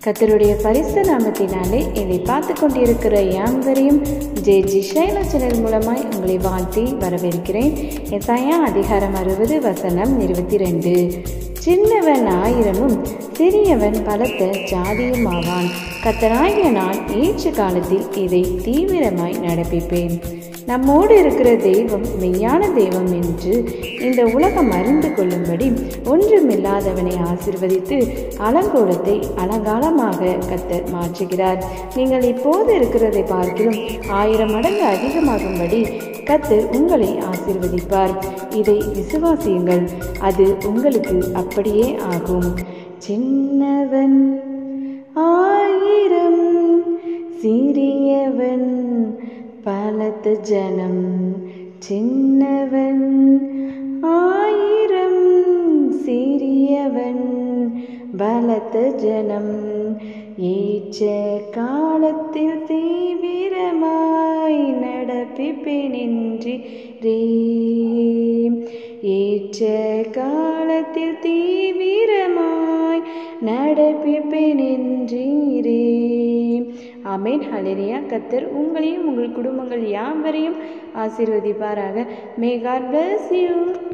கத்தருடைய பரிசு நாமத்தினாலே இதை பார்த்து கொண்டிருக்கிற யாவரையும் ஜே ஜி ஷைலா சேனல் மூலமாய் உங்களை வாழ்த்தி வரவேற்கிறேன் எசாயா அதிகாரம் அறுபது வசனம் இருபத்தி ரெண்டு சின்னவன் ஆயிரமும் சிறியவன் பலத்த ஜாதியும் ஆவான் கத்தனாகிய நான் ஏற்ற காலத்தில் இதை தீவிரமாய் நடப்பிப்பேன் நம்மோடு இருக்கிற தெய்வம் மெய்யான தெய்வம் என்று இந்த உலகம் அறிந்து கொள்ளும்படி ஒன்றுமில்லாதவனை ஆசிர்வதித்து அலங்கோலத்தை அலங்காலமாக கத்தர் மாற்றுகிறார் நீங்கள் இப்போது இருக்கிறதை பார்க்கிலும் ஆயிரம் மடங்கு அதிகமாகும்படி கத்தர் உங்களை ஆசிர்வதிப்பார் இதை விசுவாசியுங்கள் அது உங்களுக்கு அப்படியே ஆகும் சின்னவன் ஆயிரம் சிறியவன் பலத்த ஜனம் சின்னவன் ஆயிரம் சிறியவன் பலத்த ஜனம் ஏற்ற காலத்தில் தீவிரமாய் நடப்பிப்பேனென்றே ஏற்ற காலத்தில் தீவிரமாய் நடப்பிப்பேனென்றீரே ஆமேன் ஹலெரியா கத்தர் உங்களையும் உங்கள் குடும்பங்கள் யாவரையும் ஆசீர்வதிப்பாராக மே காட் பிளஸ் யூ